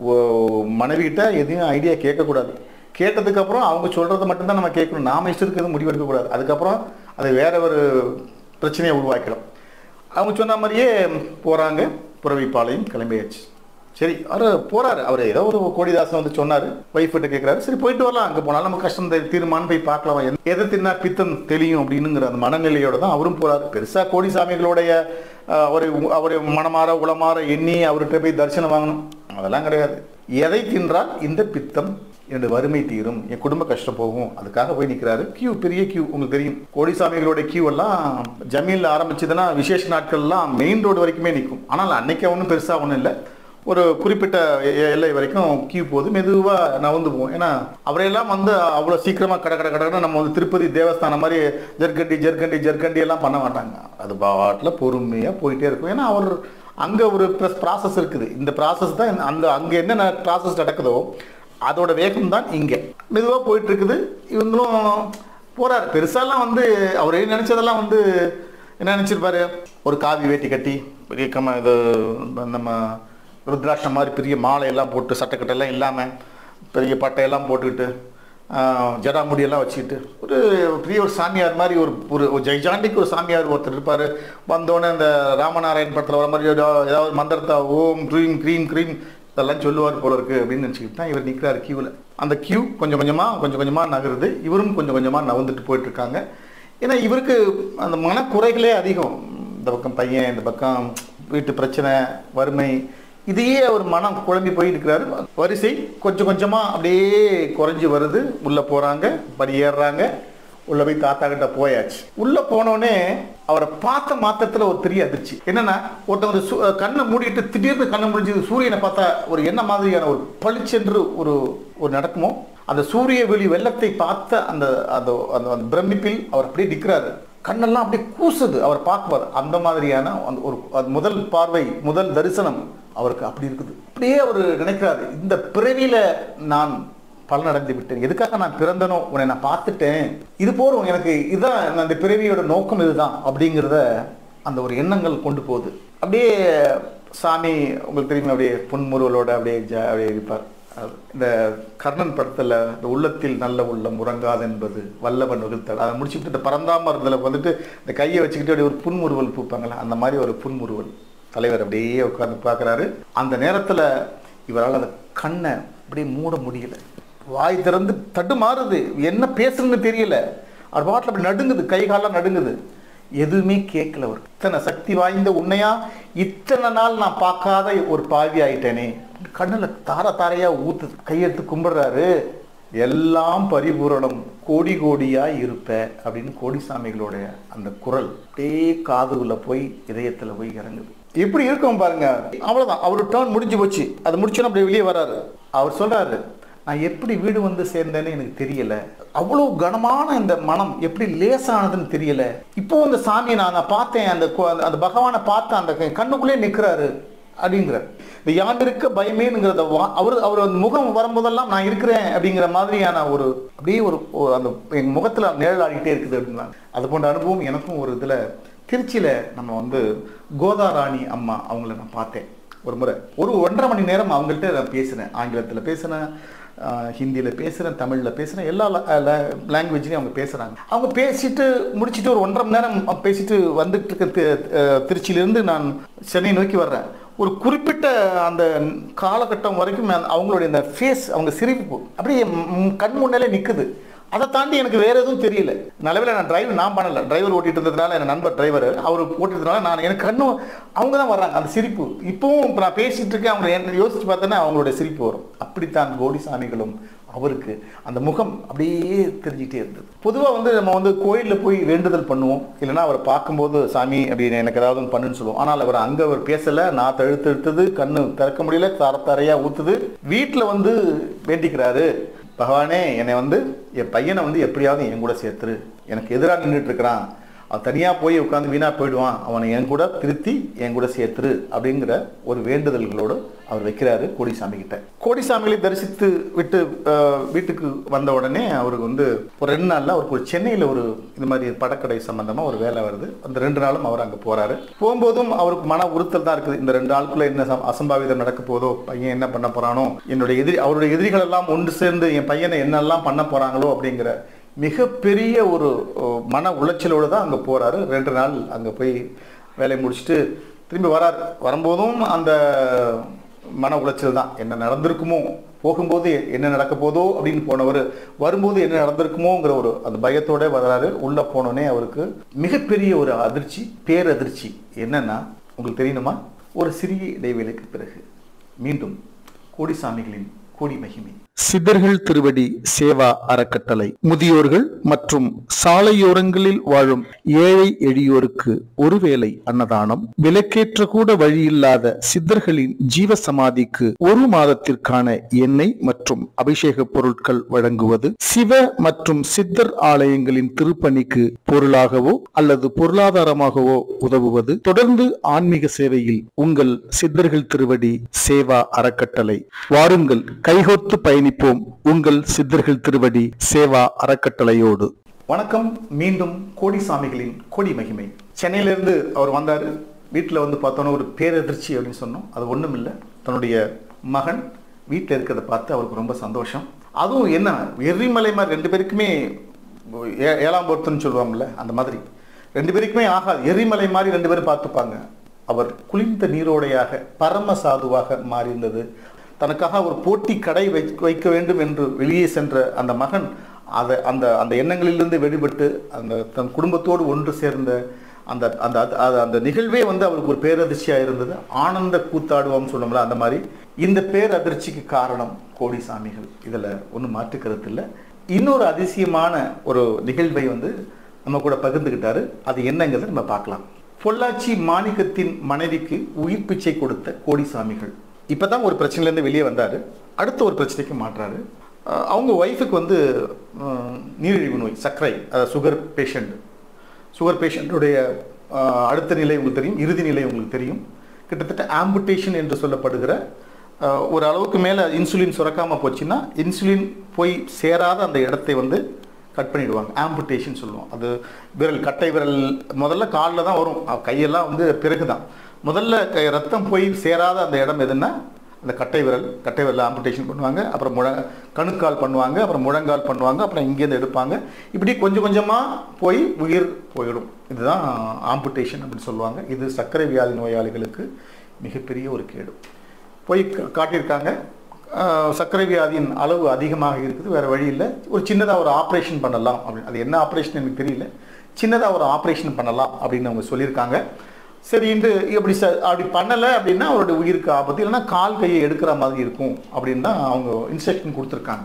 மனைவிகிட்ட எதையும் ஐடியா கேட்கக்கூடாது கேட்டதுக்கப்புறம் அவங்க சொல்கிறத மட்டும்தான் நம்ம கேட்கணும் நாம இஷ்டத்துக்கு எதுவும் முடிவு எடுக்கக்கூடாது அதுக்கப்புறம் அது வேற ஒரு பிரச்சனையை உருவாக்கிடும் அவங்க சொன்ன மாதிரியே போகிறாங்க புறவிப்பாளையம் கிளம்பியாச்சு சரி அவர் போறாரு அவர் ஏதோ ஒரு கோடிதாசன் வந்து சொன்னார் ஒய்ஃப் கிட்ட கேட்குறாரு சரி போயிட்டு வரலாம் அங்கே போனாலும் நம்ம கஷ்டம் தெ- தீருமான்னு போய் பார்க்கலாம் எந்த- எதை தின்னா பித்தம் தெளியும் அப்படின்னுங்கிற அந்த மனநிலையோட தான் அவரும் போறாரு பெருசா கோடிசாமிகளுடைய அஹ், ஒரு அவர் மனமாற உளமாற எண்ணி அவர்கிட்ட போய் தரிசனம் வாங்கணும் அதெல்லாம் கிடையாது எதை தின்றால் இந்த பித்தம் என்னுடைய வறுமை தீரும் என் குடும்ப கஷ்டம் போகும் அதுக்காக போய் நிற்கிறாரு கியூ பெரிய கியூ உங்களுக்கு தெரியும் கோடிசாமிகளோட கியூ எல்லாம் ஜமீனில் ஆரம்பிச்சதுன்னா விசேஷ நாட்கள்லாம் மெயின் ரோடு வரைக்குமே நிற்கும் ஆனால் அன்னைக்கு ஒன்றும் பெருசாக ஒன்றும் இல்லை ஒரு குறிப்பிட்ட எ- எல்லை வரைக்கும் கியூ போகுது மெதுவாக நகர்ந்து போவோம் ஏன்னா அவரையெல்லாம் வந்து அவ்வளோ சீக்கிரமாக கட கட கடன்னு நம்ம வந்து திருப்பதி தேவஸ்தானம் மாதிரி ஜர்கண்டி ஜர்கண்டி ஜர்கண்டி எல்லாம் பண்ண மாட்டாங்க அது பாட்டில் பொறுமையாக போயிட்டே இருக்கும் ஏன்னா அவர் அங்கே ஒரு ப்ராசஸ் இருக்குது இந்த ப்ராசஸ் தான் இந்த- அந்த அங்கே என்ன ப்ராசஸ் நடக்குதோ அதோட வேகம் தான் இங்கே மெதுவாக போயிட்டு இருக்குது இவங்களும் போறாரு பெருசாலாம் வந்து அவர் நினைச்சதெல்லாம் வந்து என்ன நினைச்சிருப்பாரு ஒரு காவி வேட்டி கட்டி பெரிய கம இது நம்ம ருத்ராட்சம் மாதிரி பெரிய மாலை எல்லாம் போட்டு சட்டைக்கட்டெல்லாம் இல்லாமல் பெரிய பட்டையெல்லாம் போட்டுக்கிட்டு ஆஹ், ஜடாமுடியெல்லாம் வச்சுக்கிட்டு ஒரு பெரிய ஒரு சாமியார் மாதிரி ஒரு ஒரு ஒரு ஜெய்ஜாண்டிக்கு ஒரு சாமியார் ஒருத்தர் இருப்பார் வந்தோடனே அந்த ராமநாராயண் படத்தில் வர மாதிரி ஏதோ- ஏதாவது மந்திரத்தை ஓம் க்ரீம் க்ரீம் க்ரீம் இதெல்லாம் சொல்லுவார் போல இருக்கு அப்படின்னு நினச்சிக்கிட்டு தான் இவர் நிற்கிறார் கியூவில் அந்த கியூ கொஞ்சம் கொஞ்சமாக கொஞ்சம் கொஞ்சமாக நகருது இவரும் கொஞ்சம் கொஞ்சமாக நகர்ந்துட்டு போயிட்டு இருக்காங்க ஏன்னா இவருக்கு அந்த மனக்குறைகளே அதிகம் இந்த பக்கம் பையன் இந்த பக்கம் வீட்டு பிரச்சனை வறுமை இதையே அவர் மனம் குழம்பி போய் இருக்கிறாரு வரிசை கொஞ்சம் கொஞ்சமாக அப்படியே குறைஞ்சி வருது உள்ளே போகிறாங்க படி ஏறுறாங்க உள்ள போய் தாத்தா கிட்ட போயாச்சு உள்ள போனோடனே அவரை பார்த்த மாத்திரத்துல ஒரு பெரிய அதிர்ச்சி என்னன்னா ஒருத்தவங்க சு- கண்ணை மூடிட்டு திடீர்னு கண்ணை முடிஞ்சது சூரியனை பார்த்தா ஒரு என்ன மாதிரியான ஒரு பளிச்சென்று ஒரு ஒரு நடக்குமோ அந்த சூரிய வெளி வெள்ளத்தை பார்த்த அந்த அந்த அந்த அந்த பிரமிப்பில் அவர் அப்படியே நிற்கிறாரு கண்ணெல்லாம் அப்படியே கூசுது அவர் பார்க்குவார் அந்த மாதிரியான அந்த ஒரு அது முதல் பார்வை முதல் தரிசனம் அவருக்கு அப்படி இருக்குது அப்படியே அவர் நினைக்கிறாரு இந்த பிறவியில நான் பலனடைந்து விட்டேன் எதுக்காக நான் பிறந்தனோ உன்னை நான் பார்த்துட்டேன் இது போதும் எனக்கு இதுதான் அந்த பிறவியோட நோக்கம் இதுதான் அப்படிங்கிறத அந்த ஒரு எண்ணங்கள் கொண்டு போகுது அப்படியே சாமி உங்களுக்கு தெரியுமா அப்படியே புன்முறுவலோட அப்படியே ஜா அப்படியே இருப்பார் அது இந்த கர்ணன் படத்துல இந்த உள்ளத்தில் நல்ல உள்ளம் உறங்காது என்பது வல்லவன் வகுத்தல் அதை முடிச்சுட்டு இந்த பரந்தாமரத்தில் வந்துட்டு இந்த கையை வச்சுக்கிட்டு அப்படியே ஒரு புன்முறுவல் பூப்பாங்களே அந்த மாதிரி ஒரு புன்முறுவல் தலைவர் அப்படியே உட்கார்ந்து பார்க்குறாரு அந்த நேரத்தில் இவரால் அந்த கண்ணை அப்படியே மூட முடியல வாய் திறந்து தடுமாறுது என்ன பேசுறதுன்னு தெரியல அவர் பாட்டில் அப்படி நடுங்குது கை காலெல்லாம் நடுங்குது எதுவுமே கேட்கல அவர் இத்தனை சக்தி வாய்ந்த உன்னையா இத்தனை நாள் நான் பார்க்காத ஒரு பாவி ஆயிட்டேனே கண்ணுல தார தாரையா ஊத்து கையெடுத்து கும்பிடுறாரு எல்லாம் பரிபூரணம் கோடி கோடியா இருப்ப அப்படின்னு கோடிசாமிகளுடைய அந்த குரல் அப்படியே காதுக்குள்ள போய் இதயத்துல போய் இறங்குது எப்படி இருக்கும் பாருங்க அவ்வளவுதான் அவர் டேர்ன் முடிஞ்சு போச்சு அது முடிச்சோன்னு அப்படியே வெளியே வராரு அவர் சொல்றாரு நான் எப்படி வீடு வந்து சேர்ந்தேன்னு எனக்கு தெரியல அவ்வளோ கனமான இந்த மனம் எப்படி லேசானதுன்னு தெரியல இப்போ அந்த சாமியை நான் பார்த்தேன் அந்த கு- அந்த- அந்த பகவானை பார்த்தேன் அந்த க- கண்ணுக்குள்ளே நிற்கிறாரு அப்படிங்கிறார் இந்த யான் இருக்க பயமேங்கிறத வா- அவர் அவர் அந்த முகம் வரும்போதெல்லாம் நான் இருக்கிறேன் அப்படிங்கிற மாதிரியான ஒரு அப்படியே ஒரு ஒரு அந்த என் முகத்துல நிழலாடிட்டே இருக்குது அப்படின்னாங்க அது போன்ற அனுபவம் எனக்கும் ஒரு இதுல திருச்சியில நம்ம வந்து கோதாராணி அம்மா அவங்கள நான் பார்த்தேன் ஒரு முறை ஒரு ஒன்றரை மணி நேரம் அவங்கள்ட்ட நான் பேசினேன் ஆங்கிலத்தில் பேசினேன் ஹிந்தியில் பேசுகிறேன் தமிழில் பேசுகிறேன் எல்லா லாங்குவேஜ்லையும் அவங்க பேசுகிறாங்க அவங்க பேசிட்டு முடிச்சிட்டு ஒரு ஒன்றரை மணி நேரம் பேசிட்டு வந்துட்டு இருக்க தி- அஹ், திருச்சியிலிருந்து நான் சென்னை நோக்கி வர்றேன் ஒரு குறிப்பிட்ட அந்த காலகட்டம் வரைக்கும் அந்த- அவங்களுடைய அந்த ஃபேஸ் அவங்க சிரிப்பு அப்படியே ம், கண் முன்னாலே நிற்குது அதை தாண்டி எனக்கு வேற எதுவும் தெரியல நல்லவேளை நான் டிரைவர் நான் பண்ணல டிரைவர் ஓட்டிட்டு இருந்ததுனால என் நண்பர் டிரைவர் அவர் ஓட்டிட்டதுனால நான் எனக்கு கண்ணும் அவங்க தான் வர்றாங்க அந்த சிரிப்பு இப்பவும் இப்ப நான் பேசிட்டு இருக்கேன் அவங்க என்ன யோசிச்சு பார்த்தேன்னா அவங்களுடைய சிரிப்பு வரும் அப்படித்தான் கோடிசாமிகளும் அவருக்கு அந்த முகம் அப்படியே தெரிஞ்சிட்டே இருந்தது பொதுவாக வந்து நம்ம வந்து கோயிலில் போய் வேண்டுதல் பண்ணுவோம் இல்லைன்னா அவரை பார்க்கும்போது சாமி அப்படின்னு எனக்கு ஏதாவது ஒன்று பண்ணுன்னு சொல்லுவோம் ஆனால் அவர் அங்கே அவர் பேசலை நான் தழுத்து எடுத்தது கண்ணு திறக்க முடியல தர தரையா ஊத்துது வீட்டில் வந்து வேண்டிக்கிறாரு பகவானே என்னை வந்து என் பையனை வந்து எப்படியாவது என் கூட சேர்த்துரு எனக்கு எதிராக நின்றுட்டு இருக்கிறான் அவன் தனியாக போய் உட்காந்து வீணாக போயிடுவான் அவனை என் கூட திருத்தி என் கூட சேர்த்துரு அப்படிங்கிற ஒரு வேண்டுதல்களோடு அவர் வைக்கிறாரு கோடிசாமி கிட்ட கோடிசாமிகளை தரிசித்து விட்டு அஹ், வீட்டுக்கு வந்த உடனே அவருக்கு வந்து ஒரு ரெண்டு நாளில் அவருக்கு ஒரு சென்னையில் ஒரு இந்த மாதிரி படக்கடை சம்பந்தமாக ஒரு வேலை வருது அந்த ரெண்டு நாளும் அவர் அங்கே போகிறாரு போகும்போதும் அவருக்கு மன உறுத்தல் தான் இருக்குது இந்த ரெண்டு நாளுக்குள்ள என்ன சம்- அசம்பாவிதம் நடக்க போதோ பையன் என்ன பண்ண போறானோ என்னுடைய எதிரி அவருடைய எதிரிகள் எல்லாம் ஒன்று சேர்ந்து என் பையனை என்னெல்லாம் பண்ண போறாங்களோ அப்படிங்கிற மிகப்பெரிய ஒரு ஓ, மன உளைச்சலோடு தான் அங்கே போறாரு ரெண்டு நாள் அங்கே போய் வேலையை முடிச்சுட்டு திரும்பி வரார் வரும்போதும் அந்த மன உளைச்சல் தான் என்ன நடந்திருக்குமோ போகும்போது என்ன நடக்க போதோ அப்படின்னு போனவர் வரும்போது என்ன நடந்திருக்குமோங்கிற ஒரு அந்த பயத்தோட வராரு உள்ள போனோடனே அவருக்கு மிகப்பெரிய ஒரு அதிர்ச்சி பேரதிர்ச்சி என்னன்னா உங்களுக்கு தெரியணுமா ஒரு சிறிய இடைவேளைக்கு பிறகு மீண்டும் கோடிசாமிகளின் கோடி மகிமை சித்தர்கள் திருவடி சேவா அறக்கட்டளை முதியோர்கள் மற்றும் சாலையோரங்களில் வாழும் ஏழை எளியோருக்கு ஒருவேளை அன்னதானம் விலக்கேற்ற கூட வழியில்லாத சித்தர்களின் ஜீவ சமாதிக்கு ஒரு மாதத்திற்கான எண்ணெய் மற்றும் அபிஷேக பொருட்கள் வழங்குவது சிவ மற்றும் சித்தர் ஆலயங்களின் திருப்பணிக்கு பொருளாகவோ அல்லது பொருளாதாரமாகவோ உதவுவது தொடர்ந்து ஆன்மீக சேவையில் உங்கள் சித்தர்கள் திருவடி சேவா அறக்கட்டளை வாருங்கள் கைகோர்த்து பயணிப்போம் உங்கள் சித்தர்கள் திருவடி சேவா அறக்கட்டளையோடு வணக்கம் மீண்டும் கோடிசாமிகளின் கோடி மகிமை சென்னையிலேருந்து அவர் வந்தார் வீட்டில் வந்து பார்த்தோன்னா ஒரு பேரதிர்ச்சி அப்படின்னு சொன்னோம் அது ஒன்றும் இல்லை தன்னுடைய மகன் வீட்டில் இருக்கிறத பார்த்து அவருக்கு ரொம்ப சந்தோஷம் அதுவும் என்ன எரிமலை மாதிரி ரெண்டு பேருக்குமே ஏ- ஏழாம் பொருத்தம்னு சொல்லுவாங்கல்ல அந்த மாதிரி ரெண்டு பேருக்குமே ஆகாது எரிமலை மாதிரி ரெண்டு பேரும் பார்த்துப்பாங்க அவர் குளிர்ந்த நீரோடையாக பரம சாதுவாக மாறியிருந்தது தனக்காக ஒரு போட்டி கடை வை வைக்க வேண்டும் என்று வெளியே சென்ற அந்த மகன் அதை அந்த அந்த எண்ணங்களிலிருந்து வெளிப்பட்டு அந்த தன் குடும்பத்தோடு ஒன்று சேர்ந்த அந்த அந்த அது- அது- அந்த நிகழ்வே வந்து அவருக்கு ஒரு பேரதிர்ச்சியாக இருந்தது ஆனந்த கூத்தாடுவோம்னு சொன்னோம்ல அந்த மாதிரி இந்த பேரதிர்ச்சிக்கு காரணம் கோடிசாமிகள் இதில் ஒன்றும் மாற்று கருத்து இல்லை இன்னொரு அதிசயமான ஒரு நிகழ்வை வந்து நம்ம கூட பகிர்ந்துக்கிட்டாரு அது என்னங்கிறத நம்ம பார்க்கலாம் பொள்ளாச்சி மாணிக்கத்தின் மனைவிக்கு உயிர் பிச்சை கொடுத்த கோடிசாமிகள் இப்பதான் ஒரு பிரச்சனையிலேருந்து வெளியே வந்தாரு அடுத்த ஒரு பிரச்சனைக்கு மாற்றாரு அஹ் அவங்க ஒய்ஃபுக்கு வந்து அஹ், நீரிழிவு நோய் சர்க்கரை சுகர் பேஷண்ட் சுகர் பேஷண்ட்டுடைய அடுத்த நிலை உங்களுக்கு தெரியும் இறுதி நிலை உங்களுக்கு தெரியும் கிட்டத்தட்ட ஆம்புடேஷன் என்று சொல்லப்படுகிற அஹ், ஒரு அளவுக்கு மேலே இன்சுலின் சுரக்காமல் போச்சுன்னா இன்சுலின் போய் சேராத அந்த இடத்தை வந்து கட் பண்ணிடுவாங்க ஆம்புடேஷன் சொல்லுவோம் அது விரல் கட்டை விரல் முதல்ல காலில் தான் வரும் அஹ் கையெல்லாம் வந்து பிறகு தான் முதல்ல கை- ரத்தம் போய் சேராத அந்த இடம் எதுன்னா அந்த கட்டை விரல் கட்டை விரல் ஆம்புடேஷன் பண்ணுவாங்க அப்புறம் முழ கணுக்கால் பண்ணுவாங்க அப்புறம் முழங்கால் பண்ணுவாங்க அப்புறம் இங்கேருந்து எடுப்பாங்க இப்படி கொஞ்சம் கொஞ்சமாக போய் உயிர் போயிடும் இதுதான் ஆம்புடேஷன் அப்படின்னு சொல்லுவாங்க இது சர்க்கரை வியாதி நோயாளிகளுக்கு மிகப்பெரிய ஒரு கேடு போய் கா- காட்டியிருக்காங்க ஆஹ், சர்க்கரை வியாதியின் அளவு அதிகமாக இருக்குது வேறு வழி இல்லை ஒரு சின்னதாக ஒரு ஆப்ரேஷன் பண்ணலாம் அப்படின்னு அது என்ன ஆப்ரேஷன் எனக்கு தெரியல சின்னதாக ஒரு ஆப்ரேஷன் பண்ணலாம் அப்படின்னு அவங்க சொல்லியிருக்காங்க சரின்ட்டு இப்படி ச அப்படி பண்ணலை அப்படின்னா அவருடைய உயிருக்கு ஆபத்து இல்லைன்னா கால் கையை எடுக்கிற மாதிரி இருக்கும் அப்படின்னு தான் அவங்க இன்ஸ்ட்ரக்ஷன் கொடுத்துருக்காங்க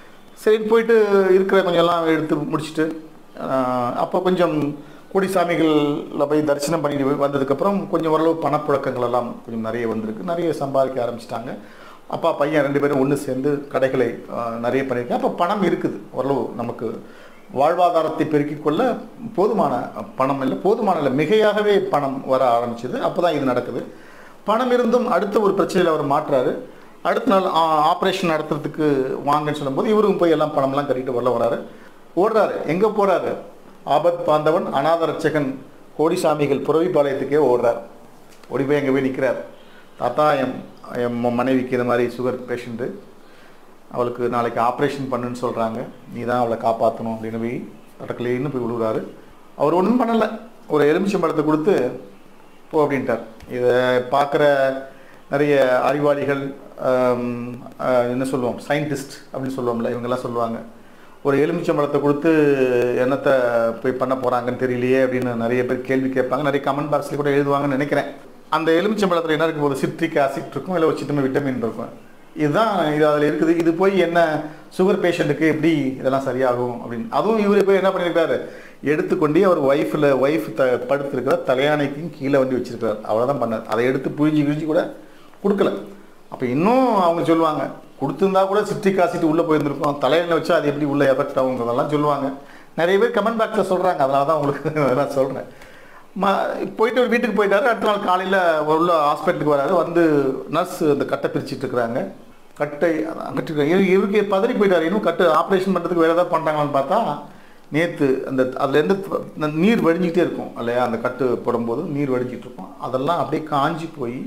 சரி போயிட்டு இருக்கிற கொஞ்சம் எல்லாம் எடுத்து முடிச்சுட்டு ஆஹ், அப்போ கொஞ்சம் கோடிசாமிகளில் போய் தரிசனம் பண்ணிட்டு வந்ததுக்கப்புறம் கொஞ்சம் ஓரளவு பணப்புழக்கங்கள் எல்லாம் கொஞ்சம் நிறைய வந்திருக்கு நிறைய சம்பாதிக்க ஆரம்பிச்சிட்டாங்க அப்பா பையன் ரெண்டு பேரும் ஒன்று சேர்ந்து கடைகளை ஆஹ், நிறைய பண்ணியிருக்காங்க அப்போ பணம் இருக்குது ஓரளவு நமக்கு வாழ்வாதாரத்தை பெருக்கிக் கொள்ள போதுமான பணம் இல்லை போதுமான இல்லை மிகையாகவே பணம் வர ஆரம்பிச்சது அப்போ தான் இது நடக்குது பணம் இருந்தும் அடுத்த ஒரு பிரச்சனையில் அவர் மாட்டுறாரு அடுத்த நாள் ஆப்ரேஷன் நடத்துறதுக்கு வாங்கன்னு சொல்லும்போது இவரும் போய் எல்லாம் பணம்லாம் கட்டிட்டு வரல வராரு ஓடுறாரு எங்கே போகிறாரு ஆபத் பாந்தவன் அநாத ரட்சகன் கோடிசாமிகள் புறவிப்பாளையத்துக்கே ஓடுறார் ஓடி போய் அங்கே போய் நிற்கிறார் தாத்தா என் என் மனைவிக்கு இந்த மாதிரி சுகர் பேஷண்ட்டு அவளுக்கு நாளைக்கு ஆப்ரேஷன் பண்ணுன்னு சொல்கிறாங்க நீ தான் அவளை காப்பாற்றணும் அப்படின்னு போய் தடக்கலேன்னு போய் விழுகிறாரு அவர் ஒன்றும் பண்ணலை ஒரு எலுமிச்சம்பழத்தை கொடுத்து போ அப்படின்ட்டார் இதை பார்க்குற நிறைய அறிவாளிகள் ஆம், ஆஹ், என்ன சொல்லுவோம் சயின்டிஸ்ட் அப்படின்னு சொல்லுவோம்ல இவங்கெல்லாம் சொல்லுவாங்க ஒரு எலுமிச்சம்பழத்தை கொடுத்து என்னத்தை போய் பண்ண போகிறாங்கன்னு தெரியலையே அப்படின்னு நிறைய பேர் கேள்வி கேட்பாங்க நிறைய கமெண்ட் பாக்ஸில் கூட எழுதுவாங்கன்னு நினைக்கிறேன் அந்த எலுமிச்சம்பழத்தில் என்ன இருக்கும் போது சிட்ரிக் ஆசிட் இருக்கும் இல்லை ஒரு சின்ன விட்டமின் இருக்கும் இதுதான் இது அதில் இருக்குது இது போய் என்ன சுகர் பேஷண்ட்டுக்கு எப்படி இதெல்லாம் சரியாகும் அப்படின்னு அதுவும் இவர் போய் என்ன பண்ணியிருக்காரு எடுத்துக்கொண்டு அவர் ஒய்ஃபில் ஒய்ஃப் த படுத்திருக்கிற தலையானைக்கும் கீழே வண்டி வச்சிருக்காரு அவ்வளோதான் பண்ணார் அதை எடுத்து புழிஞ்சு கிழிஞ்சு கூட கொடுக்கல அப்போ இன்னும் அவங்க சொல்லுவாங்க கொடுத்துருந்தா கூட சிட்ரிக் ஆசிட் உள்ளே போயிருந்திருக்கும் தலையில வச்சா அது எப்படி உள்ள எஃபெக்ட் ஆகுங்கிறதெல்லாம் சொல்லுவாங்க நிறைய பேர் கமெண்ட் பாக்ஸில் சொல்கிறாங்க அதனால தான் உங்களுக்கு நான் சொல்கிறேன் ம போயிட்டு ஒரு வீட்டுக்கு போயிட்டாரு அடுத்த நாள் காலையில் உள்ள ஹாஸ்பிட்டலுக்கு வராரு வந்து நர்ஸ் அந்த கட்டை பிரிச்சுட்டு இருக்கிறாங்க கட்டை அதான் கட்டிருக்காங்க இவரு- இவருக்கு பதறி போயிட்டாரு இன்னும் கட்டு ஆப்ரேஷன் பண்ணுறதுக்கு வேறு ஏதாவது பண்ணுறாங்களான்னு பார்த்தா நேற்று அந்த அதுலேருந்து த- அந்த நீர் வடிஞ்சிக்கிட்டே இருக்கும் இல்லையா அந்த கட்டு போடும்போது நீர் வடிஞ்சிட்டு இருக்கும் அதெல்லாம் அப்படியே காஞ்சி போய்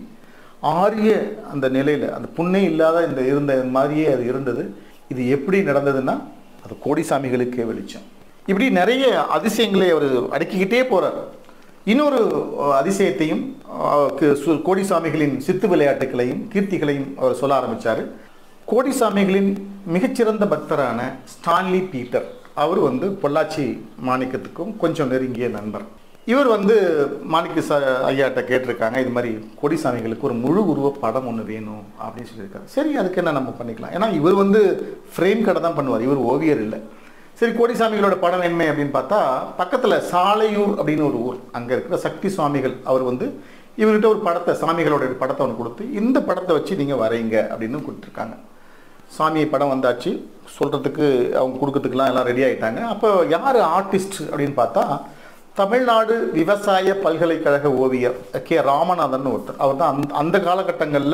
ஆரிய அந்த நிலையில் அந்த புண்ணே இல்லாத இந்த இருந்த மாதிரியே அது இருந்தது இது எப்படி நடந்ததுன்னா அது கோடிசாமிகளுக்கே வெளிச்சம் இப்படி நிறைய அதிசயங்களை அவர் அடுக்கிக்கிட்டே போறார் இன்னொரு அஹ், அதிசயத்தையும் அஹ், கு- சு- கோடிசாமிகளின் சித்து விளையாட்டுகளையும் கீர்த்திகளையும் அவர் சொல்ல ஆரம்பிச்சாரு கோடிசாமிகளின் மிகச்சிறந்த பக்தரான ஸ்டான்லி பீட்டர் அவர் வந்து பொள்ளாச்சி மாணிக்கத்துக்கும் கொஞ்சம் நெருங்கிய நண்பர் இவர் வந்து மாணிக்க ச ஐயாட்ட கேட்டிருக்காங்க இது மாதிரி கோடிசாமிகளுக்கு ஒரு முழு உருவ படம் ஒன்று வேணும் அப்படின்னு சொல்லியிருக்காரு சரி அதுக்கு என்ன நம்ம பண்ணிக்கலாம் ஏன்னா இவர் வந்து ஃப்ரேம் கடை தான் பண்ணுவார் இவர் ஓவியர் இல்லை சரி கோடிசாமிகளோட படம் என்ன அப்படின்னு பார்த்தா பக்கத்தில் சாலையூர் அப்படின்னு ஒரு ஊர் அங்கே இருக்கிற சக்தி சுவாமிகள் அவர் வந்து இவர்கிட்ட ஒரு படத்தை சாமிகளோட ஒரு படத்தை ஒன்று கொடுத்து இந்த படத்தை வச்சு நீங்கள் வரைங்க அப்படின்னு கொடுத்துருக்காங்க சாமி படம் வந்தாச்சு சொல்கிறதுக்கு அவங்க கொடுக்கறதுக்கெல்லாம் எல்லாம் ரெடி ஆயிட்டாங்க அப்போ யார் ஆர்டிஸ்ட் அப்படின்னு பார்த்தா தமிழ்நாடு விவசாய பல்கலைக்கழக ஓவியர் கே ராமநாதன் ஒருத்தர் அவர் தான் அந்த அந்த காலகட்டங்களில்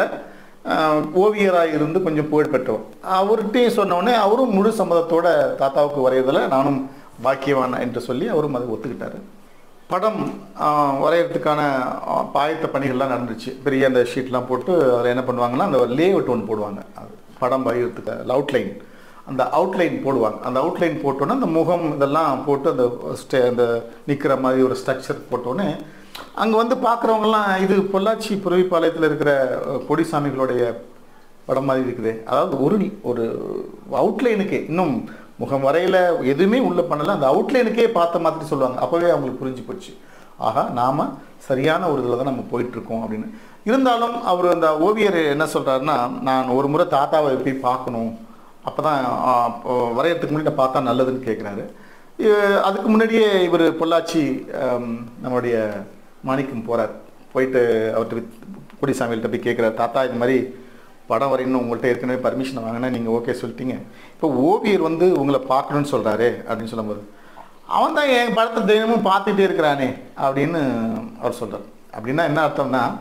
ஓவியராக இருந்து கொஞ்சம் புகழ் பெற்றவர் அவர்கிட்டையும் சொன்ன உடனே அவரும் முழு சம்மதத்தோட தாத்தாவுக்கு வரையறதுல நானும் பாக்கியவான் என்று சொல்லி அவரும் அதை ஒத்துக்கிட்டாரு படம் ஆஹ், வரையறதுக்கான ஆஹ், ஆயத்த பணிகள்லாம் நடந்துச்சு பெரிய அந்த ஷீட்லாம் போட்டு அதில் என்ன பண்ணுவாங்கன்னா அந்த லே அவுட் ஒன்று போடுவாங்க அது படம் வரைகிறதுக்கு அவுட்லைன் அந்த அவுட்லைன் போடுவாங்க அந்த அவுட்லைன் போட்டோன்னே அந்த முகம் இதெல்லாம் போட்டு அந்த ஸ்டே அந்த நிற்கிற மாதிரி ஒரு ஸ்ட்ரக்சர் போட்டோன்னே அங்கே வந்து பார்க்குறவங்கலாம் இது பொள்ளாச்சி புறவிப்பாளையத்தில் இருக்கிற அஹ், கொடிசாமிகளுடைய படம் மாதிரி இருக்குது அதாவது ஒரு ஒரு அவுட்லைனுக்கே இன்னும் முகம் வரையில எதுவுமே உள்ள பண்ணல அந்த அவுட்லைனுக்கே பார்த்த மாதிரி சொல்லுவாங்க அப்போவே அவங்களுக்கு புரிஞ்சு போச்சு ஆகா நாம சரியான ஒரு இதில் தான் நம்ம போயிட்டு இருக்கோம் அப்படின்னு இருந்தாலும் அவர் அந்த ஓவியர் என்ன சொல்றாருன்னா நான் ஒரு முறை தாத்தாவை போய் பார்க்கணும் அப்பதான் ஆ, அப்போ வரையறதுக்கு முன்னாடி நான் பார்த்தா நல்லதுன்னு கேட்குறாரு அதுக்கு முன்னாடியே இவர் பொள்ளாச்சி ஆம், நம்மளுடைய மாணிக்கம் போறார் போயிட்டு அவர்கிட்ட போய் குடிசாமிகள்கிட்ட போய் கேட்குறாரு தாத்தா இது மாதிரி படம் வரையணும் உங்கள்கிட்ட ஏற்கனவே பர்மிஷன் வாங்கினா நீங்கள் ஓகே சொல்லிட்டீங்க இப்போ ஓவியர் வந்து உங்களை பார்க்கணும்னு சொல்கிறாரே அப்படின்னு சொல்லும்போது அவன் தான் என் படத்தை தினமும் பார்த்துட்டே இருக்கிறானே அப்படின்னு அவர் சொல்கிறார் அப்படின்னா என்ன அர்த்தம்னா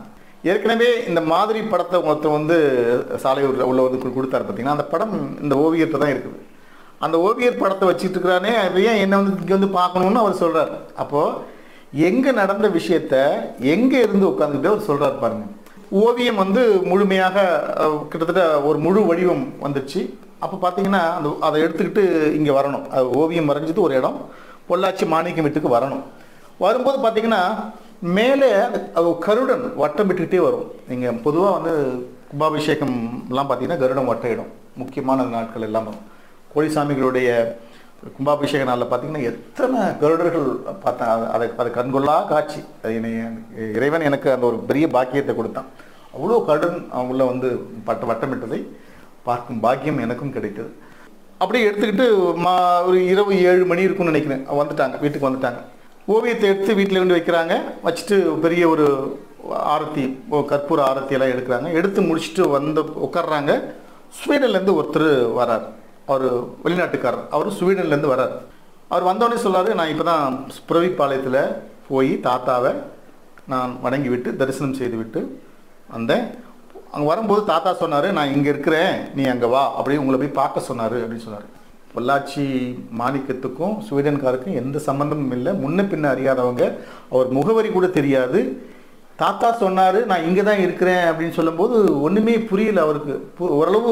ஏற்கனவே இந்த மாதிரி படத்தை ஒருத்தர் வந்து சாலையூர் உள்ள வந்து கொடுத்தாரு பார்த்தீங்கன்னா அந்த படம் இந்த ஓவியத்தை தான் இருக்குது அந்த ஓவியர் படத்தை வச்சுட்டு இருக்கிறானே அது ஏன் என்ன வந்து இங்கே வந்து பார்க்கணும்னு அவர் சொல்றாரு அப்போ எங்க நடந்த விஷயத்த எங்க இருந்து உட்காந்துக்கிட்டு அவர் சொல்றாரு பாருங்க ஓவியம் வந்து முழுமையாக அஹ், கிட்டத்தட்ட ஒரு முழு வடிவம் வந்துச்சு அப்போ பார்த்தீங்கன்னா அந்த அதை எடுத்துக்கிட்டு இங்கே வரணும் அது ஓவியம் வரைஞ்சது ஒரு இடம் பொள்ளாச்சி மாணிக்கம் வீட்டுக்கு வரணும் வரும்போது பார்த்தீங்கன்னா மேலே அது கருடன் வட்டம் விட்டுக்கிட்டே வரும் நீங்கள் பொதுவாக வந்து கும்பாபிஷேகம்லாம் பார்த்தீங்கன்னா கருடன் வட்டம் முக்கியமான நாட்கள் எல்லாம் வரும் கோழிசாமிகளுடைய கும்பாபிஷேக நாளில் பார்த்தீங்கன்னா எத்தனை கருடர்கள் பார்த்தா அதை- அதை அதை கண்கொள்ளா காட்சி அது என்னை இறைவன் எனக்கு அந்த ஒரு பெரிய பாக்கியத்தை கொடுத்தான் அவ்வளோ கருடன் உள்ள வந்து பட்ட வட்டமிட்டதை பார்க்கும் பாக்கியம் எனக்கும் கிடைத்தது அப்படியே எடுத்துக்கிட்டு மா ஒரு இரவு ஏழு மணி இருக்கும்னு நினைக்கிறேன் வந்துட்டாங்க வீட்டுக்கு வந்துட்டாங்க ஓவியத்தை எடுத்து வீட்டில் கொண்டு வைக்கிறாங்க வச்சுட்டு பெரிய ஒரு ஆரத்தி ஓ, கற்பூர ஆரத்தி எல்லாம் எடுக்கிறாங்க எடுத்து முடிச்சுட்டு வந்து உட்கார்றாங்க ஸ்வீடன்லேருந்து ஒருத்தர் வரார் அவர் வெளிநாட்டுக்காரர் அவர் ஸ்வீடன்லேருந்து வரார் அவர் வந்தோடனே சொல்றாரு நான் இப்போ தான் புறவிப்பாளையத்தில் போய் தாத்தாவை நான் வணங்கி விட்டு தரிசனம் செய்து விட்டு வந்தேன் அங்கே வரும்போது தாத்தா சொன்னார் நான் இங்கே இருக்கிறேன் நீ அங்கே வா அப்படி உங்களை போய் பார்க்க சொன்னார் அப்படின்னு சொன்னார் பொள்ளாச்சி மாணிக்கத்துக்கும் ஸ்வீடன்காருக்கும் எந்த சம்பந்தமும் இல்லை முன்ன பின்ன அறியாதவங்க அவர் முகவரி கூட தெரியாது தாத்தா சொன்னார் நான் இங்கே தான் இருக்கிறேன் அப்படின்னு சொல்லும்போது ஒன்றுமே புரியல அவருக்கு பு- ஓரளவு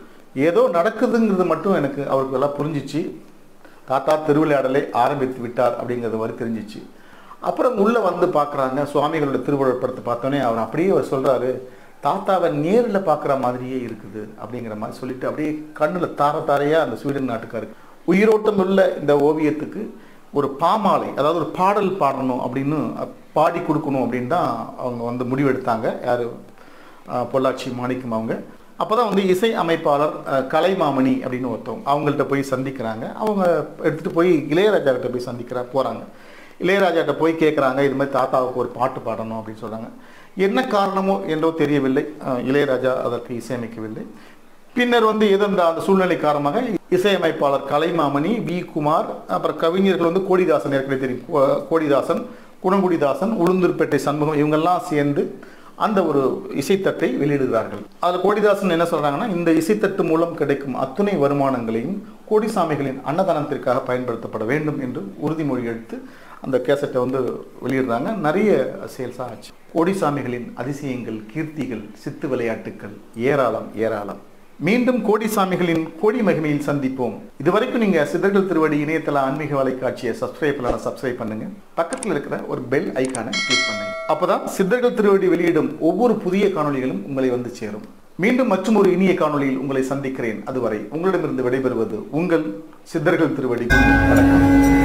ஏதோ நடக்குதுங்கிறது மட்டும் எனக்கு அவருக்கு எல்லாம் புரிஞ்சிச்சு தாத்தா திருவிளையாடலை ஆரம்பித்து விட்டார் அப்படிங்கிறது மாதிரி தெரிஞ்சிச்சு அப்புறம் உள்ளே வந்து பார்க்குறாங்க சுவாமிகளோட திருவிழா படத்தை பார்த்தோன்னே அவர் அப்படியே அவர் சொல்கிறாரு தாத்தாவை நேரில் பார்க்குற மாதிரியே இருக்குது அப்படிங்கிற மாதிரி சொல்லிட்டு அப்படியே கண்ணில் தார தாரையாக அந்த ஸ்வீடன் நாட்டுக்காருக்கு உயிரோட்டம் உள்ள இந்த ஓவியத்துக்கு ஒரு பாமாலை அதாவது ஒரு பாடல் பாடணும் அப்படின்னு அஹ், பாடி கொடுக்கணும் அப்படின்னு தான் அவங்க வந்து முடிவெடுத்தாங்க யார் பொள்ளாச்சி மாணிக்கம் அவங்க அப்போ தான் வந்து இசை அமைப்பாளர் அஹ், கலைமாமணி அப்படின்னு ஒருத்தவங்க அவங்கள்ட்ட போய் சந்திக்கிறாங்க அவங்க எடுத்துகிட்டு போய் இளையராஜா கிட்ட போய் சந்திக்கிற போகிறாங்க இளையராஜாட்ட போய் கேட்குறாங்க இது மாதிரி தாத்தாவுக்கு ஒரு பாட்டு பாடணும் அப்படின்னு சொல்கிறாங்க என்ன காரணமோ என்றோ தெரியவில்லை அஹ், இளையராஜா அதற்கு இசையமைக்கவில்லை பின்னர் வந்து ஏதோ இந்த அந்த சூழ்நிலை காரணமாக இசையமைப்பாளர் கலைமாமணி வி குமார் அப்புறம் கவிஞர்கள் வந்து கோடிதாசன் ஏற்கனவே தெரியும் கோ- கோடிதாசன் குணங்குடிதாசன் உளுந்தூர்பேட்டை சண்முகம் இவங்கெல்லாம் சேர்ந்து அந்த ஒரு இசைத்தட்டை வெளியிடுகிறார்கள் அதில் கோடிதாசன் என்ன சொல்றாங்கன்னா இந்த இசைத்தட்டு மூலம் கிடைக்கும் அத்துணை வருமானங்களையும் கோடிசாமிகளின் அன்னதானத்திற்காக பயன்படுத்தப்பட வேண்டும் என்று உறுதிமொழி எடுத்து அந்த கேசட்டை வந்து வெளியிடுறாங்க நிறைய சேல்ஸ் ஆச்சு கோடிசாமிகளின் அதிசயங்கள் கீர்த்திகள் சித்து விளையாட்டுக்கள் ஏராளம் ஏராளம் மீண்டும் கோடிசாமிகளின் கோடி மகிமையில் சந்திப்போம் இதுவரைக்கும் நீங்க சித்தர்கள் திருவடி இணையதள ஆன்மீக வலைக்காட்சியை சப்ஸ்கிரைப் பண்ணலாம் சப்ஸ்கிரைப் பண்ணுங்க பக்கத்தில் இருக்கிற ஒரு பெல் ஐக்கானை கிளிக் பண்ணுங்க அப்பதான் சித்தர்கள் திருவடி வெளியிடும் ஒவ்வொரு புதிய காணொளிகளும் உங்களை வந்து சேரும் மீண்டும் மற்றும் ஒரு இனிய காணொளியில் உங்களை சந்திக்கிறேன் அதுவரை உங்களிடமிருந்து விடைபெறுவது உங்கள் சித்தர்கள் திருவடி வணக்கம்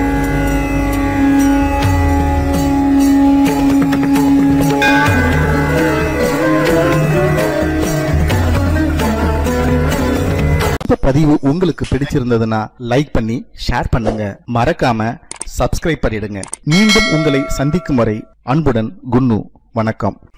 இந்த பதிவு உங்களுக்கு பிடிச்சிருந்ததுன்னா லைக் பண்ணி ஷேர் பண்ணுங்க மறக்காம சப்ஸ்கிரைப் பண்ணிடுங்க மீண்டும் உங்களை சந்திக்கும் வரை அன்புடன் குன்னு வணக்கம்